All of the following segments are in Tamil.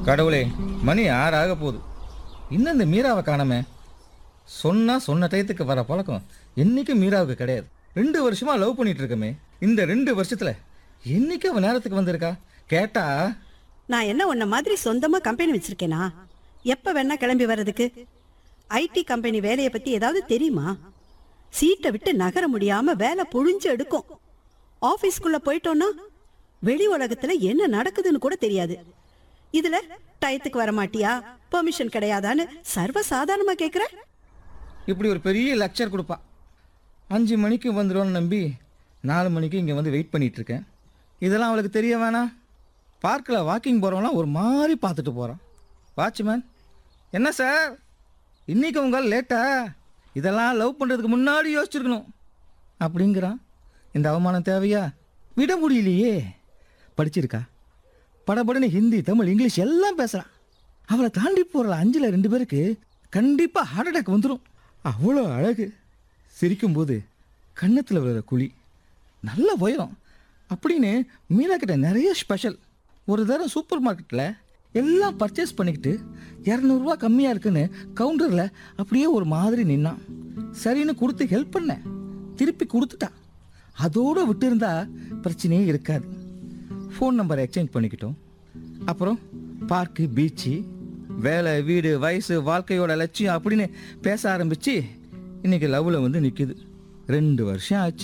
கடவுளே மணி ஆறு ஆக போகுது இன்னும் இந்த மீராவை காணாமே சொன்னா சொன்ன டயத்துக்கு வர பழக்கம் என்னைக்கும் மீராவுக்கு கிடையாது ரெண்டு வருஷமா லவ் பண்ணிட்டு இருக்கமே இந்த ரெண்டு வருஷத்துல என்னைக்கு அவன் நேரத்துக்கு வந்திருக்கா கேட்டா நான் என்ன உன்ன மாதிரி சொந்தமா கம்பெனி வச்சிருக்கேனா எப்ப வேணா கிளம்பி வர்றதுக்கு ஐடி கம்பெனி வேலையை பத்தி ஏதாவது தெரியுமா சீட்டை விட்டு நகர முடியாம வேலை புழிஞ்சு எடுக்கும் ஆபீஸ்க்குள்ள போயிட்டோம்னா வெளி உலகத்துல என்ன நடக்குதுன்னு கூட தெரியாது இதுல டயத்துக்கு வர மாட்டியா பெர்மிஷன் கிடையாதான்னு சர்வ சாதாரணமா கேக்குற இப்படி ஒரு பெரிய லெக்சர் கொடுப்பா அஞ்சு மணிக்கு வந்துடும்னு நம்பி நாலு மணிக்கு இங்கே வந்து வெயிட் பண்ணிட்டு இருக்கேன் இதெல்லாம் அவளுக்கு தெரிய வேணாம் பார்க்கில் வாக்கிங் போகிறவங்களாம் ஒரு மாதிரி பார்த்துட்டு போகிறான் வாட்ச்மேன் என்ன சார் இன்னைக்கு உங்கள் லேட்டா இதெல்லாம் லவ் பண்ணுறதுக்கு முன்னாடி யோசிச்சிருக்கணும் அப்படிங்கிறான் இந்த அவமானம் தேவையா விட முடியலையே படிச்சிருக்கா படபடன்னு ஹிந்தி தமிழ் இங்கிலீஷ் எல்லாம் பேசுகிறான் அவளை தாண்டி போகிற அஞ்சில் ரெண்டு பேருக்கு கண்டிப்பாக ஹார்ட் அட்டாக் வந்துடும் அவ்வளோ அழகு சிரிக்கும்போது கன்னத்தில் விழுற குழி நல்ல உயரம் அப்படின்னு மீனா கிட்ட நிறைய ஸ்பெஷல் ஒரு தடவை சூப்பர் மார்க்கெட்டில் எல்லாம் பர்ச்சேஸ் பண்ணிக்கிட்டு இரநூறுவா கம்மியாக இருக்குன்னு கவுண்டரில் அப்படியே ஒரு மாதிரி நின்னான் சரின்னு கொடுத்து ஹெல்ப் பண்ணேன் திருப்பி கொடுத்துட்டான் அதோடு விட்டுருந்தா பிரச்சனையே இருக்காது ஃபோன் நம்பரை எக்ஸ்சேஞ்ச் பண்ணிக்கிட்டோம் அப்புறம் பார்க்கு பீச்சு வேலை வீடு வயசு வாழ்க்கையோட லட்சியம் அப்படின்னு பேச ஆரம்பிச்சு இன்னைக்கு லவ்வில் வந்து நிற்குது ரெண்டு வருஷம் ஆச்சு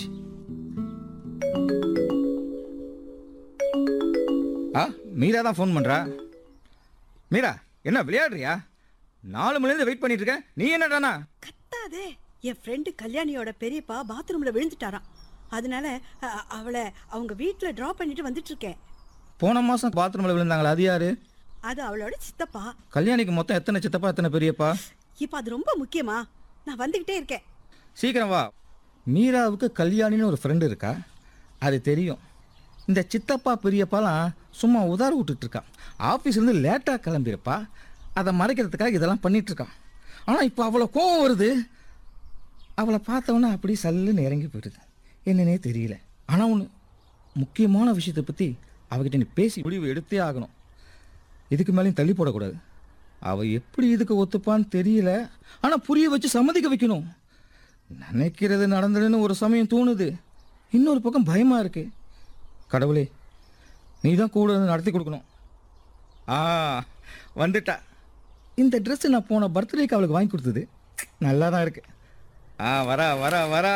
ஆ மீரா தான் ஃபோன் பண்ணுறா மீரா என்ன விளையாடுறியா நாலு மணிலேருந்து வெயிட் பண்ணிட்டு இருக்கேன் நீ என்னடானா கத்தாதே என் ஃப்ரெண்டு கல்யாணியோட பெரியப்பா பாத்ரூம்ல விழுந்துட்டாராம் அதனால அ- அவளை அவங்க வீட்ல டிராப் பண்ணிட்டு வந்துட்டு இருக்கேன் போன மாதம் பாத்ரூமில் விழுந்தாங்களா அது யாரு அது அவளோட சித்தப்பா கல்யாணிக்கு மொத்தம் எத்தனை சித்தப்பா எத்தனை பெரியப்பா இப்ப அது ரொம்ப முக்கியமா நான் வந்துகிட்டே இருக்கேன் சீக்கிரம் வா மீராவுக்கு கல்யாணின்னு ஒரு ஃப்ரெண்டு இருக்கா அது தெரியும் இந்த சித்தப்பா பெரியப்பாலாம் சும்மா உதார விட்டுட்டு இருக்கான் ஆஃபீஸ்லேருந்து லேட்டாக கிளம்பியிருப்பா அதை மறைக்கிறதுக்காக இதெல்லாம் பண்ணிட்டு இருக்கான் ஆனால் இப்போ அவ்வளோ கோவம் வருது அவளை பார்த்தவொன்னே அப்படி சல்லுன்னு இறங்கி போயிடுது என்னன்னே தெரியல ஆனால் ஒன்று முக்கியமான விஷயத்தை பற்றி அவகிட்ட நீ பேசி முடிவு எடுத்தே ஆகணும் இதுக்கு மேலேயும் தள்ளி போடக்கூடாது அவள் எப்படி இதுக்கு ஒத்துப்பான்னு தெரியல ஆனால் புரிய வச்சு சம்மதிக்க வைக்கணும் நினைக்கிறது நடந்ததுன்னு ஒரு சமயம் தோணுது இன்னொரு பக்கம் பயமாக இருக்கு கடவுளே நீ தான் கூட இருந்து நடத்தி கொடுக்கணும் ஆ வந்துட்டா இந்த ட்ரெஸ் நான் போன பர்த்டேக்கு அவளுக்கு வாங்கி கொடுத்தது நல்லா தான் இருக்கு ஆ வரா வரா வரா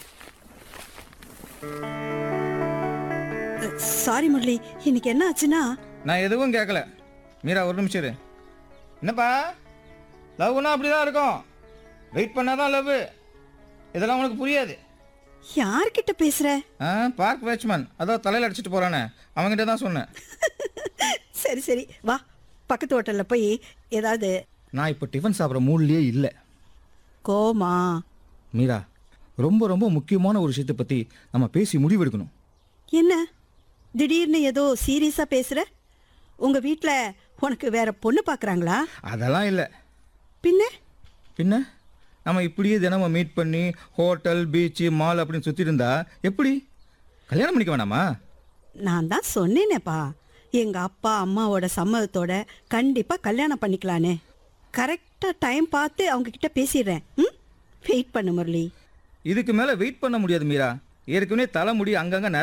சாரி முரளி இன்னைக்கு என்ன ஆச்சுன்னா நான் எதுவும் கேட்கல மீரா ஒரு நிமிஷம் இரு என்னப்பா லவ்னா அப்படி தான் இருக்கும் வெயிட் பண்ணாதான் லவ் இதெல்லாம் உனக்கு புரியாது யார்கிட்ட பேசுற ஆ பார்க் வாட்ச்மேன் அதோ தலையில் அடிச்சிட்டு போகிறானே அவங்ககிட்ட தான் சொன்னேன் சரி சரி வா பக்கத்து ஹோட்டல்ல போய் ஏதாவது நான் இப்போ டிஃபன் சாப்பிட்ற மூட்லேயே இல்லை கோமா மீரா ரொம்ப ரொம்ப முக்கியமான ஒரு விஷயத்தை பற்றி நம்ம பேசி முடிவெடுக்கணும் என்ன திடீர்னு ஏதோ சீரியஸா பேசுற உங்க வீட்ல உனக்கு வேற பொண்ணு பாக்குறாங்களா அதெல்லாம் இல்லை பின்ன பின்ன நம்ம இப்படியே தினமும் மீட் பண்ணி ஹோட்டல் பீச்சு மால் அப்படின்னு சுற்றி இருந்தா எப்படி கல்யாணம் பண்ணிக்க வேணாமா நான் தான் சொன்னேனேப்பா எங்க அப்பா அம்மாவோட சம்மதத்தோட கண்டிப்பா கல்யாணம் பண்ணிக்கலானே கரெக்டா டைம் பார்த்து அவங்க கிட்ட பேசிடுறேன் ம் வெயிட் பண்ணு முரளி இதுக்கு மேலே வெயிட் பண்ண முடியாது மீரா ஏற்கனவே தலைமுடி அங்கங்கே